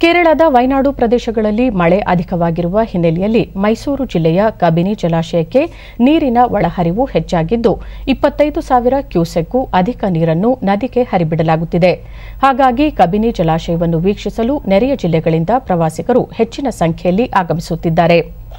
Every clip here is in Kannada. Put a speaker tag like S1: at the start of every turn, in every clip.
S1: ಕೇರಳದ ವೈನಾಡು ಪ್ರದೇಶಗಳಲ್ಲಿ ಮಳೆ ಅಧಿಕವಾಗಿರುವ ಹಿನ್ನೆಲೆಯಲ್ಲಿ ಮೈಸೂರು ಜಿಲ್ಲೆಯ ಕಬಿನಿ ಜಲಾಶಯಕ್ಕೆ ನೀರಿನ ಒಳಹರಿವು ಹೆಚ್ಚಾಗಿದ್ದು ಇಪ್ಪತ್ತೈದು ಸಾವಿರ ಕ್ಯೂಸೆಕ್ಗೂ ಅಧಿಕ ನೀರನ್ನು ನದಿಗೆ ಹರಿಬಿಡಲಾಗುತ್ತಿದೆ ಹಾಗಾಗಿ ಕಬಿನಿ ಜಲಾಶಯವನ್ನು ವೀಕ್ಷಿಸಲು ನೆರೆಯ ಜಿಲ್ಲೆಗಳಿಂದ ಪ್ರವಾಸಿಗರು ಹೆಚ್ಚಿನ ಸಂಖ್ಯೆಯಲ್ಲಿ ಆಗಮಿಸುತ್ತಿದ್ದಾರೆ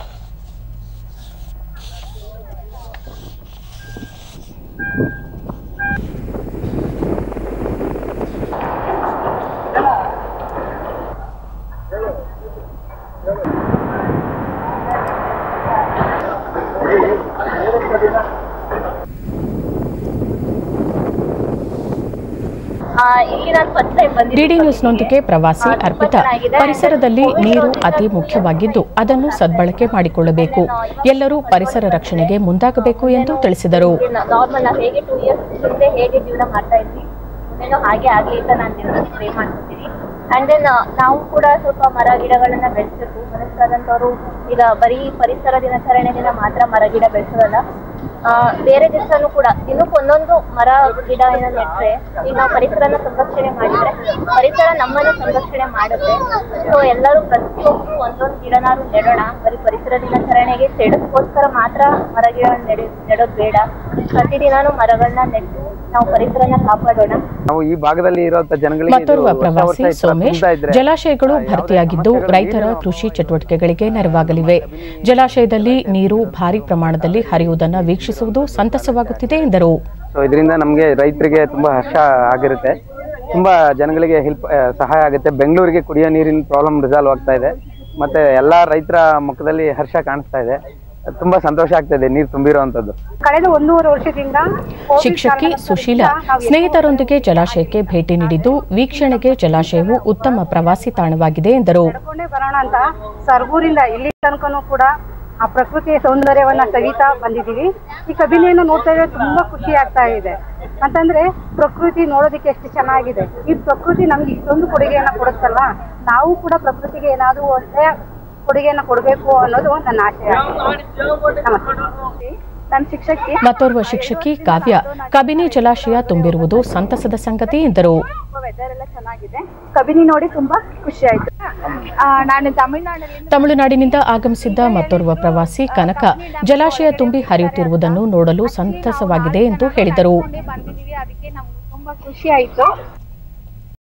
S2: ಆ, ಇಲ್ಲಿ ನಾನು ಫಸ್ಟ್ ಟೈಮ್ ಬಂದಿದ್ದೀನಿ
S1: ಡಿಡಿ ನ್ಯೂಸ್ನೊಂದಿಗೆ ಪ್ರವಾಸಿ ಅರ್ಪಿತಾ ಪರಿಸರದಲ್ಲಿ ನೀರು ಅತಿ ಮುಖ್ಯವಾಗಿದ್ದು ಅದನ್ನು ಸದ್ಬಳಕೆ ಮಾಡಿಕೊಳ್ಳಬೇಕು ಎಲ್ಲರೂ ಪರಿಸರ ರಕ್ಷಣೆಗೆ ಮುಂದಾಗಬೇಕು ಎಂದು ತಿಳಿಸಿದರು
S2: ನಾರ್ಮಲ್ ನಾವು ಹೇಗೆ ಟೂ ಇಯರ್ಸ್ ಹಿಂದೆ ಹೇಗೆ ಜೀವನ ಮಾಡ್ತಾ ಇದ್ವಿ ಮುಂದೆನೂ ಹಾಗೆ ಆಗ್ಲಿ ಅಂತ ನಾನು ದೇವರಲ್ಲಿ ಪ್ರೇ ಮಾಡ್ಕೊತೀನಿ ಅಂಡ್ ದೆನ್ ನಾವು ಕೂಡ ಸ್ವಲ್ಪ ಮರ ಗಿಡಗಳನ್ನ ಬೆಳೆಸಬೇಕು ಮನಸ್ಸಾದಂಥವ್ರು ಈಗ ಬರೀ ಪರಿಸರ ದಿನಾಚರಣೆ ದಿನ ಮಾತ್ರ ಮರ ಗಿಡ ಬೆಳೆಸೋದಲ್ಲ ಆ, ಬೇರೆ ದಿವಸನೂ ಕೂಡ ದಿನಕ್ಕೆ ಒಂದೊಂದು ಮರ ಗಿಡ ಏನೋ ನೆಟ್ರೆ ಈಗ ನಾವು ಪರಿಸರನ ಸಂರಕ್ಷಣೆ ಮಾಡಿದ್ರೆ ಪರಿಸರ ನಮ್ಮನ್ನು ಸಂರಕ್ಷಣೆ ಮಾಡುತ್ತೆ ಸೊ ಎಲ್ಲರೂ ಪ್ರತಿಯೊಬ್ಬರು ಒಂದೊಂದು ಗಿಡನಾರು ನೆಡೋಣ ಬರೀ ಪರಿಸರ ದಿನಾಚರಣೆಗೆ ಸೆಡಕ್ಕೋಸ್ಕರ ಮಾತ್ರ ಮರ ಗಿಡ ನೆಡಿ ನೆಡೋದು ಬೇಡ ಪ್ರತಿದಿನಾನು ಮರಗಳನ್ನ ನೆಟ್ಟು ನಾವು ಪರಿಸರನ ಕಾಪಾಡೋಣ
S3: ನಾವು ಈ ಭಾಗದಲ್ಲಿ ಇರುವಂತ ಜನಗಳಿಗೆ
S1: ಮತ್ತೋರ್ವ
S3: ಇದು ವರ್ಷ ವರ್ಷ
S1: ಪ್ರವಾಸಿ
S3: ಈ ತರ
S1: ಸೋಮೇಶ್
S3: ತುಂಬ್ತಾ ಇದ್ರೆ
S1: ಜಲಾಶಯಗಳು ಭರ್ತಿಯಾಗಿದ್ದು ರೈತರ ಕೃಷಿ ಚಟುವಟಿಕೆಗಳಿಗೆ ನೆರವಾಗಲಿವೆ ಜಲಾಶಯದಲ್ಲಿ ನೀರು ಭಾರಿ ಪ್ರಮಾಣದಲ್ಲಿ ಹರಿಯುವುದನ್ನು ವೀಕ್ಷಿಸುವುದು ಸಂತಸವಾಗುತ್ತಿದೆ ಎಂದರು
S3: ಸೊ ಇದರಿಂದ ನಮಗೆ ರೈತರಿಗೆ ತುಂಬಾ ಹರ್ಷ ಆಗಿರುತ್ತೆ ತುಂಬಾ ಜನಗಳಿಗೆ ಹೆಲ್ಪ್ ಸಹಾಯ ಆಗುತ್ತೆ ಬೆಂಗಳೂರಿಗೆ ಕುಡಿಯೋ ನೀರಿನ ಪ್ರಾಬ್ಲಮ್ ರಿಸಾಲ್ವ್ ಆಗ್ತಾ ಇದೆ ಮತ್ತೆ ಎಲ್ಲಾ ರೈತರ ಮುಖದಲ್ಲಿ ಹರ್ಷ ಕಾಣಿಸ್ತಾ ಇದೆ ತುಂಬಾ ಸಂತೋಷ ಆಗ್ತಾ ಇದೆ ನೀರು ತುಂಬಿರುವಂತದ್ದು
S4: ಕಳೆದ ಒಂದೂವರೆ ವರ್ಷದಿಂದ ಕೋವಿಡ್
S1: ಶಿಕ್ಷಕಿ
S4: ಕಾರಣದಿಂದ
S1: ಸುಶೀಲಾ
S4: ನಾವು
S1: ಸ್ನೇಹಿತರೊಂದಿಗೆ ಜಲಾಶಯಕ್ಕೆ ಭೇಟಿ ನೀಡಿದ್ದು ವೀಕ್ಷಣೆಗೆ ಜಲಾಶಯವು ಉತ್ತಮ ಪ್ರವಾಸಿ ತಾಣವಾಗಿದೆ ಎಂದರು
S4: ನಡ್ಕೊಂಡೇ ಬರೋಣ ಅಂತ ಸರ್ಗೂರಿಂದ ಇಲ್ಲಿ ತನಕನೂ ಕೂಡ ಆ ಪ್ರಕೃತಿಯ ಸೌಂದರ್ಯವನ್ನ ಸವಿತಾ ಬಂದಿದ್ದೀವಿ ಈ ಕಬಿನಿಯನ್ನು ನೋಡ್ತಾ ಇದ್ರೆ ತುಂಬಾ ಖುಷಿ ಆಗ್ತಾ ಇದೆ ಅಂತಂದ್ರೆ ಪ್ರಕೃತಿ ನೋಡೋದಕ್ಕೆ ಎಷ್ಟು ಚೆನ್ನಾಗಿದೆ ಈ ಪ್ರಕೃತಿ ನಮ್ಗೆ ಇಷ್ಟೊಂದು ಕೊಡುಗೆಯನ್ನ ಕೊಡುತ್ತಲ್ಲ ನಾವು ಕೂಡ ಪ್ರಕೃತಿಗೆ ಏನಾದ್ರೂ ಒಳ್ಳೆಯ ಕೊಡುಗೆಯನ್ನ ಕೊಡಬೇಕು ಅನ್ನೋದು ನನ್ನ ಆಶಯ ನಮಸ್ತೆ ನನ್ನ ಶಿಕ್ಷಕಿ
S1: ಮತ್ತೋರ್ವ ಶಿಕ್ಷಕಿ ಕಾವ್ಯ ಕಬಿನಿ ಜಲಾಶಯ ತುಂಬಿರುವುದು ಸಂತಸದ ಸಂಗತಿ ಎಂದರು
S4: ವೆದರ್ ಎಲ್ಲ ಚೆನ್ನಾಗಿದೆ ಕಬಿನಿ ನೋಡಿ ತುಂಬಾ ಖುಷಿ ಆಯ್ತು ಆ, ನಾನು ತಮಿಳ್ನಾಡಿನಿಂದ
S1: ತಮಿಳುನಾಡಿನಿಂದ ಆಗಮಿಸಿದ್ದ ಮತ್ತೋರ್ವ ಪ್ರವಾಸಿ ಕನಕ ಜಲಾಶಯ ತುಂಬಿ ಹರಿಯುತ್ತಿರುವುದನ್ನು ನೋಡಲು ಸಂತಸವಾಗಿದೆ ಎಂದು ಹೇಳಿದರು
S4: ಬಂದಿದ್ದೀವಿ ಅದಕ್ಕೆ ನಮ್ಗೆ ತುಂಬಾ ಖುಷಿ ಆಯ್ತು